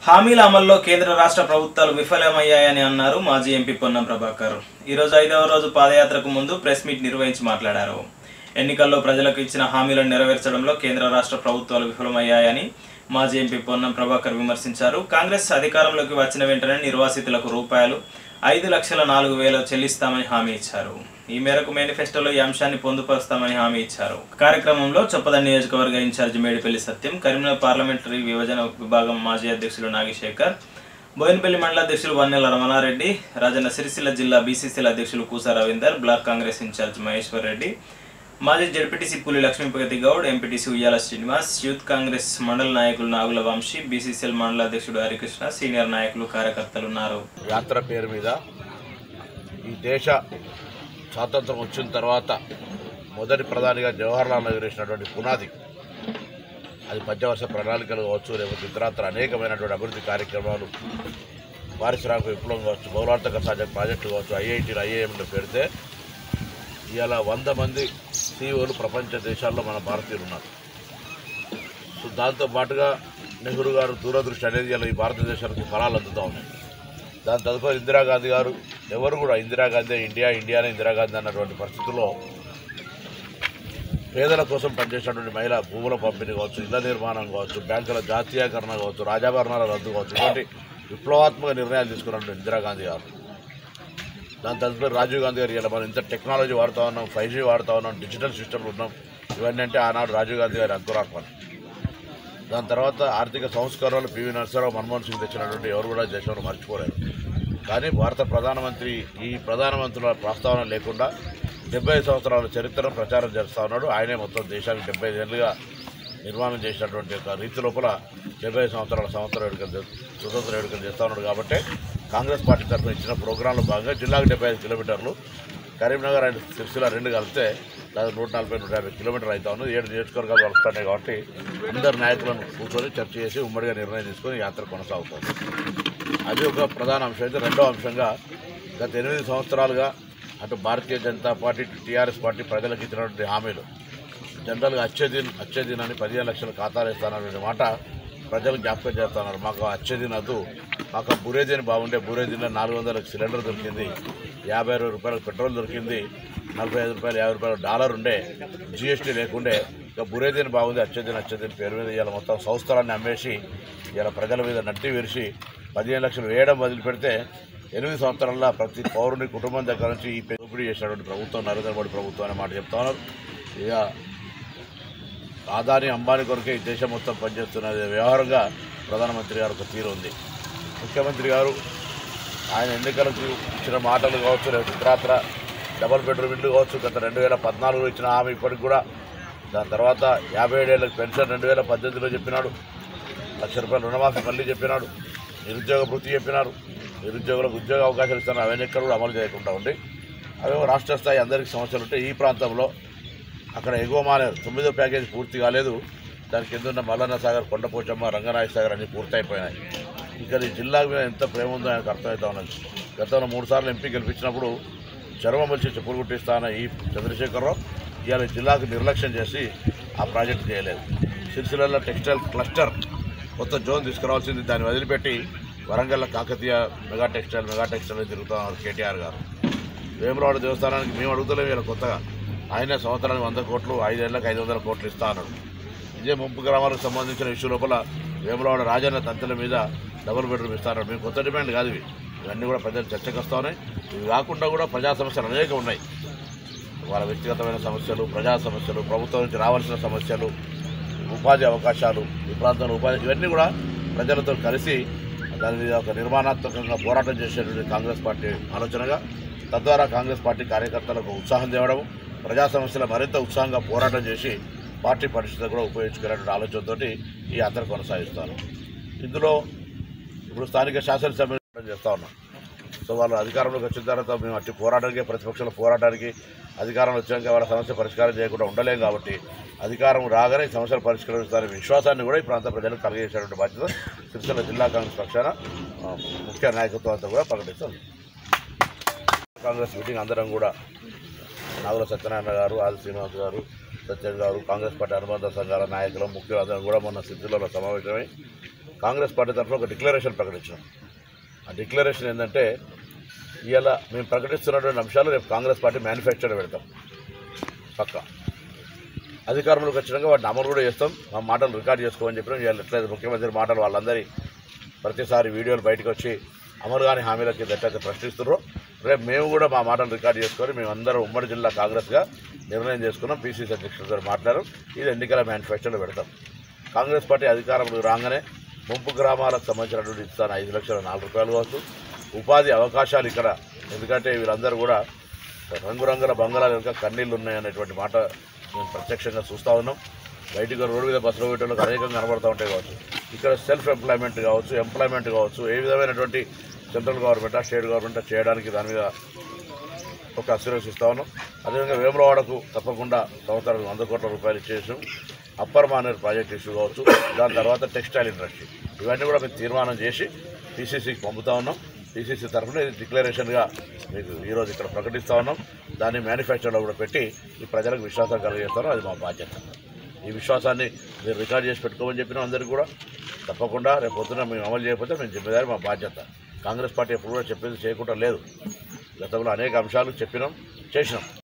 హామీల అమల్లో కేంద్ర రాష్ట్ర ప్రభుత్వాలు విఫలమయ్యాయని అన్నారు మాజీ ఎంపీ పొన్నం ప్రభాకర్ ఈ రోజు ఐదవ రోజు పాదయాత్రకు ముందు ప్రెస్ మీట్ నిర్వహించి మాట్లాడారు ఎన్నికల్లో ప్రజలకు ఇచ్చిన హామీలను నెరవేర్చడంలో కేంద్ర రాష్ట్ర ప్రభుత్వాలు విఫలమయ్యాయని మాజీ ఎంపీ పొన్నం ప్రభాకర్ విమర్శించారు కాంగ్రెస్ అధికారంలోకి వచ్చిన వెంటనే నిర్వాసితులకు రూపాయలు ఐదు లక్షల నాలుగు వేలు చెల్లిస్తామని హామీ ఇచ్చారు ఈ మేరకు మేనిఫెస్టోలో ఈ అంశాన్ని పొందుపరుస్తామని హామీ ఇచ్చారు కార్యక్రమంలో చొప్పద నియోజకవర్గ ఇన్ఛార్జి మేడిపల్లి సత్యం కరీంనగర్ పార్లమెంటరీ విభజన విభాగం మాజీ అధ్యక్షులు నాగశేఖర్ బోయినపల్లి మండల అధ్యక్షులు వన్నెల రమణారెడ్డి రాజన్న సిరిసిల్ల జిల్లా బీసీసీల అధ్యక్షులు కూసా రవీందర్ బ్లాక్ కాంగ్రెస్ ఇన్ఛార్జ్ మహేశ్వర్ రెడ్డి మాజీ జడ్పీటీసీ పులి లక్ష్మీపతి గౌడ్ ఎంపీటీసీ ఉయ్యాల శ్రీనివాస్ యూత్ కాంగ్రెస్ మండల నాయకులు నాగుల వంశీ బీసీసీఎల్ మండల అధ్యక్షుడు హరికృష్ణ సీనియర్ నాయకులు కార్యకర్తలు ఉన్నారు యాత్ర పేరు మీద ఈ దేశ స్వాతంత్రం వచ్చిన తర్వాత మొదటి ప్రధానిగా జవహర్లాల్ నెహ్రూ వేసినటువంటి పునాది అది పంచవర్ష ప్రణాళికలు కావచ్చు లేకపోతే ఇతరత్ర అనేకమైనటువంటి అభివృద్ధి కార్యక్రమాలు పారిశ్రామిక విప్లవం కావచ్చు పౌరార్థక సహజ ప్రాజెక్టులు కావచ్చు ఐఐటీలు ఐఏఎంలు పెడితే ఇవాళ వంద మంది సీఈఓలు ప్రపంచ దేశాల్లో మన భారతీయులు ఉన్నారు సో దాంతో పాటుగా నెహ్రూ గారు దూరదృష్టి అనేది ఇలా ఈ భారతదేశానికి ఫలాలు అందుతూ ఉన్నాయి దాని తదుపరి ఇందిరాగాంధీ గారు ఎవరు కూడా ఇందిరాగాంధీ ఇండియా ఇండియానే ఇందిరాగాంధీ అన్నటువంటి పరిస్థితుల్లో పేదల కోసం పనిచేసినటువంటి మహిళా భూముల పంపిణీ కావచ్చు ఇళ్ల నిర్మాణం కావచ్చు బ్యాంకుల జాతీయకరణ కావచ్చు రాజాభరణాల రద్దు కావచ్చు ఇటువంటి విప్లవాత్మక నిర్ణయాలు తీసుకున్నటువంటి ఇందిరాగాంధీ గారు దాని తదుపరి రాజీవ్ గాంధీ గారు ఇలా మనం ఇంత టెక్నాలజీ వాడుతూ ఉన్నాం ఫైవ్ జీ వాడుతూ ఉన్నాం డిజిటల్ సిస్టమ్లు ఉన్నాం ఇవన్నీ అంటే ఆనాడు రాజీవ్ గాంధీ గారి అంకురాత్మలు దాని తర్వాత ఆర్థిక సంస్కరణలు పివి నరసింహరావు మన్మోహన్ సింగ్ తెచ్చినటువంటి ఎవరు కూడా దేశంలో మర్చిపోలేరు కానీ భారత ప్రధానమంత్రి ఈ ప్రధానమంత్రుల ప్రస్తావన లేకుండా డెబ్బై సంవత్సరాల చరిత్రను ప్రచారం చేస్తూ ఉన్నాడు ఆయనే మొత్తం దేశానికి డెబ్బై ఏళ్ళుగా నిర్మాణం చేసినటువంటి ఒక రీతి లోపల డెబ్బై సంవత్సరాల సంవత్సర వేడుకలు చే- స్వతంత్ర వేడుకలు చేస్తూ ఉన్నాడు కాబట్టి కాంగ్రెస్ పార్టీ తరఫున ఇచ్చిన ప్రోగ్రాంలో భాగంగా జిల్లాకు డెబ్బై ఐదు కిలోమీటర్లు కరీంనగర్ అండ్ సిరిసిల్ల రెండు కలిస్తే దాదాపు నూట నలభై నూట యాభై కిలోమీటర్లు అవుతా ఉన్నది ఏడు నియోజకవర్గాలు వస్తున్నాయి కాబట్టి అందరు నాయకులను కూర్చొని చర్చ చేసి ఉమ్మడిగా నిర్ణయం తీసుకొని యాత్ర కొనసాగుతుంది అది ఒక ప్రధాన అంశం అయితే రెండో అంశంగా గత ఎనిమిది సంవత్సరాలుగా అటు భారతీయ జనతా పార్టీ ఇటు టీఆర్ఎస్ పార్టీ ప్రజలకు ఇచ్చినటువంటి హామీలు జనరల్గా అచ్చేదిన్ అచ్చేదిన్ అని పదిహేను లక్షల ఖాతాలు ఇస్తాననే మాట ప్రజలు జ్ఞాపకం చేస్తున్నారు మాకు అచ్చేదిన్ వద్దు మాకు బురేదిన్ బాగుండే బురేదిన్లో నాలుగు వందలకు సిలిండర్ దొరికింది యాభై అరవై రూపాయలకు పెట్రోల్ దొరికింది నలభై ఐదు రూపాయలు యాభై రూపాయలు డాలర్ ఉండే జిఎస్టీ లేకుండే ఇక బురేదిన్ బాగుంది అచ్చేదిన్ అచ్చేదిన్ పేరు మీద ఇవాళ మొత్తం సంస్థలన్నీ అమ్మేసి ఇవాళ ప్రజల మీద నట్టి విరిచి పదిహేను లక్షలు వేయడం వదిలిపెడితే ఎనిమిది సంవత్సరాల్లో ప్రతి పౌరుని కుటుంబం దగ్గర నుంచి ఈ దోపిడీ చేసినటువంటి ప్రభుత్వం నరేంద్ర మోడీ ప్రభుత్వం అనే మాట చెప్తా ఉన్నారు ఇక ఆదాని అంబానీ కొరకే ఈ దేశం మొత్తం పనిచేస్తున్న వ్యవహారంగా ప్రధానమంత్రి గారు ఒక తీరు ఉంది ముఖ్యమంత్రి గారు ఆయన ఎన్నికలకు ఇచ్చిన మాటలు కావచ్చు లేకపోతే ఇతరాత్ర డబల్ బెడ్రూమ్ ఇల్లు కావచ్చు గత రెండు వేల పద్నాలుగులో ఇచ్చిన హామీ ఇప్పటికి కూడా దాని తర్వాత యాభై ఏడేళ్ళకి పెన్షన్ రెండు వేల పద్దెనిమిదిలో చెప్పినాడు లక్ష రూపాయలు రుణమాఫీ మళ్ళీ చెప్పినాడు నిరుద్యోగ వృత్తి చెప్పినారు నిరుద్యోగులకు ఉద్యోగ అవకాశాలు ఇస్తున్నారు అవన్నీ ఎక్కడ కూడా అమలు చేయకుండా ఉండి అవేమో రాష్ట్ర స్థాయి అందరికీ సమస్యలు ఉంటే ఈ ప్రాంతంలో అక్కడ ఎగువ మానేరు తొమ్మిదో ప్యాకేజీ పూర్తి కాలేదు దాని కింద ఉన్న మల్లన్న సాగర్ కొండపోచమ్మ రంగనాయ సాగర్ అన్ని పూర్తయిపోయినాయి ఇంకా ఈ జిల్లా మీద ఎంత ప్రేమ ఉందో ఆయనకు అర్థమవుతా ఉన్నది గతంలో మూడు సార్లు ఎంపీ గెలిపించినప్పుడు చర్మం వచ్చి చెప్పులు కుట్టిస్తా అన్న ఈ చంద్రశేఖరరావు ఇవాళ ఈ జిల్లాకు నిర్లక్ష్యం చేసి ఆ ప్రాజెక్ట్ చేయలేదు సిరిసిల్లలో టెక్స్టైల్ క్లస్టర్ కొత్త జోన్ తీసుకురావాల్సింది దాన్ని వదిలిపెట్టి Warangal Kakatiya mega textile mega textile తిరుగుతా ఉన్నారు కేటీఆర్ గారు వేములవాడ దేవస్థానానికి మేము అడుగుతలేము వీళ్ళ కొత్తగా ఆయన సంవత్సరానికి వంద కోట్లు ఐదేళ్లకు ఐదు వందల కోట్లు ఇస్తా అన్నాడు ఇదే ముంపు గ్రామాలకు సంబంధించిన ఇష్యూ లోపల వేములవాడ రాజన్న తంతెల మీద డబుల్ బెడ్రూమ్ ఇస్తా అన్నాడు మేము కొత్త డిమాండ్ కాదు ఇవి ఇవన్నీ కూడా ప్రజలు చర్చకు వస్తా ఉన్నాయి ఇవి కాకుండా కూడా ప్రజా సమస్యలు అనేక ఉన్నాయి వాళ్ళ వ్యక్తిగతమైన సమస్యలు ప్రజా సమస్యలు ప్రభుత్వం నుంచి రావాల్సిన సమస్యలు ఉపాధి అవకాశాలు ఈ ప్రాంతంలో ఉపాధి ఇవన్నీ కూడా ప్రజలతో కలిసి దాని మీద ఒక నిర్మాణాత్మకంగా పోరాటం చేసేటువంటి కాంగ్రెస్ పార్టీ ఆలోచనగా తద్వారా కాంగ్రెస్ పార్టీ కార్యకర్తలకు ఉత్సాహం తేవడం ప్రజా సమస్యల మరింత ఉత్సాహంగా పోరాటం చేసి పార్టీ పరిస్థితి కూడా ఉపయోగించుకునేటువంటి ఆలోచనతో ఈ యాత్ర కొనసాగిస్తాను ఇందులో ఇప్పుడు స్థానిక శాసనసభ చేస్తూ ఉన్నాం సో వాళ్ళు అధికారంలోకి వచ్చిన తర్వాత మేము అట్టి పోరాటానికి ప్రతిపక్షాల పోరాటానికి అధికారం వచ్చాక వాళ్ళ సమస్య పరిష్కారం చేయకుండా ఉండలేం కాబట్టి అధికారం రాగానే ఈ సమస్యలు పరిష్కరిస్తారనే విశ్వాసాన్ని కూడా ఈ ప్రాంత ప్రజలకు కలిగేసేటువంటి బాధ్యత సిరిసిల్ల జిల్లా కాంగ్రెస్ పక్షాన ఆ, ముఖ్య నాయకత్వం అంతా కూడా ప్రకటిస్తాం కాంగ్రెస్ మీటింగ్ అందరం కూడా నాగుల సత్యనారాయణ గారు ఆది శ్రీనివాస్ గారు సత్యం గారు కాంగ్రెస్ పార్టీ అనుబంధ సంఘాల నాయకులు ముఖ్యులు అందరం కూడా మొన్న సిద్ధిలో సమావేశమై కాంగ్రెస్ పార్టీ తరఫున ఒక డిక్లరేషన్ ప్రకటించినాం ఆ డిక్లరేషన్ ఏంటంటే ఇవాళ మేము ప్రకటిస్తున్నటువంటి అంశాలు రేపు కాంగ్రెస్ పార్టీ మేనిఫెస్టోలో పెడతాం పక్కా అధికారంలోకి వచ్చినాక వాటిని అమలు కూడా చేస్తాం మా మాటలు రికార్డ్ చేసుకోమని చెప్పినాం ఇవాళ ఎట్లయితే ముఖ్యమంత్రి మాటలు వాళ్ళందరి ప్రతిసారి వీడియోలు బయటకు వచ్చి అమలు కాని హామీల కింద ఎట్లయితే ప్రశ్నిస్తున్నారో రేపు మేము కూడా మా మాటలు రికార్డ్ చేసుకొని మేము అందరం ఉమ్మడి జిల్లా కాంగ్రెస్గా నిర్ణయం చేసుకున్నాం పీసీసీ అధ్యక్షులతో మాట్లాడారు ఇది ఎన్నికల మేనిఫెస్టోలో పెడతాం కాంగ్రెస్ పార్టీ అధికారంలోకి రాగానే ముంపు గ్రామాలకు సంబంధించినటువంటి ఇస్తాను ఐదు లక్షల నాలుగు రూపాయలు కావచ్చు ఉపాధి అవకాశాలు ఇక్కడ ఎందుకంటే వీళ్ళందరూ కూడా రంగురంగుల బంగాళాలు వెనుక కన్నీళ్ళు ఉన్నాయనేటువంటి మాట మేము ప్రత్యక్షంగా చూస్తూ ఉన్నాం బయటికి రోడ్డు మీద బస్సులో పెట్టడానికి అనేకంగా కనబడుతూ ఉంటాయి కావచ్చు ఇక్కడ సెల్ఫ్ ఎంప్లాయ్మెంట్ కావచ్చు ఎంప్లాయ్మెంట్ కావచ్చు ఏ విధమైనటువంటి సెంట్రల్ గవర్నమెంట్ స్టేట్ గవర్నమెంట్ చేయడానికి దాని మీద ఒక అస్యూరెన్స్ ఇస్తా ఉన్నాం అదేవిధంగా వేములవాడకు తప్పకుండా సంవత్సరానికి వంద కోట్ల రూపాయలు ఇచ్చేసాం అప్పర్ మానేర్ ప్రాజెక్ట్ ఇష్యూ కావచ్చు దాని తర్వాత టెక్స్టైల్ ఇండస్ట్రీ ఇవన్నీ కూడా మేము తీర్మానం చేసి టీసీసీకి పంపుతా ఉన్నాం టీసీసీ తరఫున ఇది డిక్లరేషన్గా మీకు ఈరోజు ఇక్కడ ప్రకటిస్తూ ఉన్నాం దాన్ని మేనిఫెస్టోలో కూడా పెట్టి ఈ ప్రజలకు విశ్వాసం కలిగేస్తాను అది మా బాధ్యత ఈ విశ్వాసాన్ని మీరు రికార్డ్ చేసి పెట్టుకోమని చెప్పినాం అందరికీ కూడా తప్పకుండా రేపు పొద్దున మేము అమలు చేయకపోతే మేము జిమ్మేదారి మా బాధ్యత కాంగ్రెస్ పార్టీ ఎప్పుడు కూడా చెప్పేది చేయకుండా లేదు గతంలో అనేక అంశాలు చెప్పినాం చేసినాం